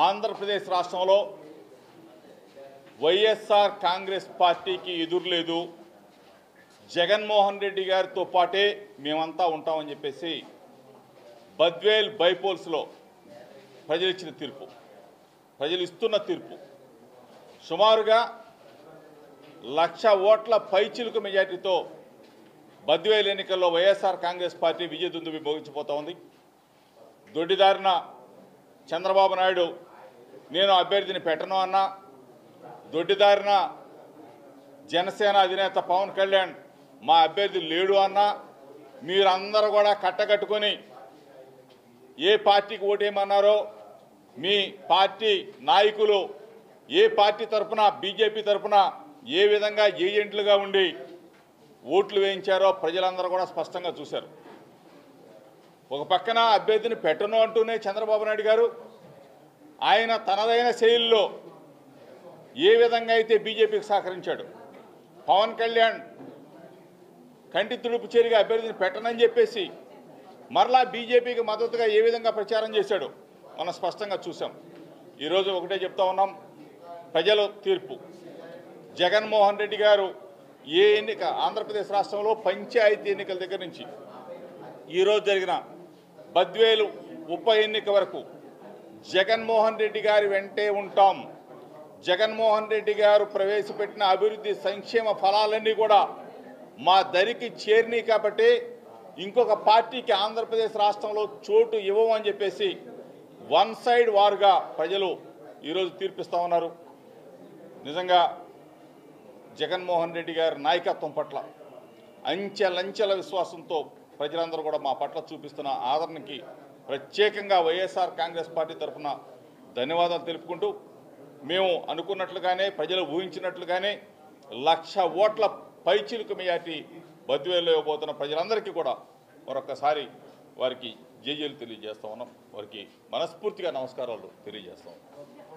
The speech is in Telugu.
ఆంధ్రప్రదేశ్ రాష్ట్రంలో వైఎస్ఆర్ కాంగ్రెస్ పార్టీకి ఎదురులేదు జగన్మోహన్ రెడ్డి గారితో పాటే మేమంతా ఉంటామని చెప్పేసి బద్వేల్ బైపోల్స్లో ప్రజలు ఇచ్చిన తీర్పు ప్రజలు ఇస్తున్న తీర్పు సుమారుగా లక్ష ఓట్ల పైచిలుకు మెజార్టీతో బద్వేల్ ఎన్నికల్లో వైఎస్ఆర్ కాంగ్రెస్ పార్టీ విజయదుందుబి భోగించిపోతా ఉంది దొడ్డిదారిన చంద్రబాబు నాయుడు నేను అభ్యర్థిని పెట్టను అన్నా దొడ్డిదారిన జనసేన అధినేత పవన్ కళ్యాణ్ మా అభ్యర్థి లేడు అన్నా మీరందరూ కూడా కట్టకట్టుకొని ఏ పార్టీకి ఓటేయమన్నారో మీ పార్టీ నాయకులు ఏ పార్టీ తరపున బీజేపీ తరపున ఏ విధంగా ఏజెంట్లుగా ఉండి ఓట్లు వేయించారో ప్రజలందరూ కూడా స్పష్టంగా చూశారు ఒక పక్కన అభ్యర్థిని పెట్టను అంటూనే చంద్రబాబు నాయుడు గారు ఆయన తనదైన శైలిలో ఏ విధంగా అయితే బీజేపీకి సహకరించాడు పవన్ కళ్యాణ్ కంటి తుడుపు చేరిగా అభ్యర్థిని పెట్టనని చెప్పేసి మరలా బీజేపీకి మద్దతుగా ఏ విధంగా ప్రచారం చేశాడు మనం స్పష్టంగా చూసాం ఈరోజు ఒకటే చెప్తా ఉన్నాం ప్రజల తీర్పు జగన్మోహన్ రెడ్డి గారు ఏ ఎన్నిక ఆంధ్రప్రదేశ్ రాష్ట్రంలో పంచాయతీ ఎన్నికల దగ్గర నుంచి ఈరోజు జరిగిన బద్వేలు ఉప ఎన్నిక వరకు జగన్మోహన్ రెడ్డి గారి వెంటే ఉంటాం జగన్మోహన్ రెడ్డి గారు ప్రవేశపెట్టిన అభివృద్ధి సంక్షేమ ఫలాలన్నీ కూడా మా దరికి చేరినాయి కాబట్టి ఇంకొక పార్టీకి ఆంధ్రప్రదేశ్ రాష్ట్రంలో చోటు ఇవ్వమని చెప్పేసి వన్ సైడ్ వారుగా ప్రజలు ఈరోజు తీర్పిస్తా ఉన్నారు నిజంగా జగన్మోహన్ రెడ్డి గారి నాయకత్వం పట్ల అంచెలంచెల విశ్వాసంతో ప్రజలందరూ కూడా మా పట్ల చూపిస్తున్న ఆదరణకి ప్రత్యేకంగా వైఎస్ఆర్ కాంగ్రెస్ పార్టీ తరఫున ధన్యవాదాలు తెలుపుకుంటూ మేము అనుకున్నట్లుగానే ప్రజలు ఊహించినట్లుగానే లక్ష ఓట్ల పైచిలుకు మెజార్టీ బద్వేల్లో ఇవ్వబోతున్న ప్రజలందరికీ కూడా మరొకసారి వారికి జేజేలు తెలియజేస్తా ఉన్నాం వారికి మనస్ఫూర్తిగా నమస్కారాలు తెలియజేస్తాం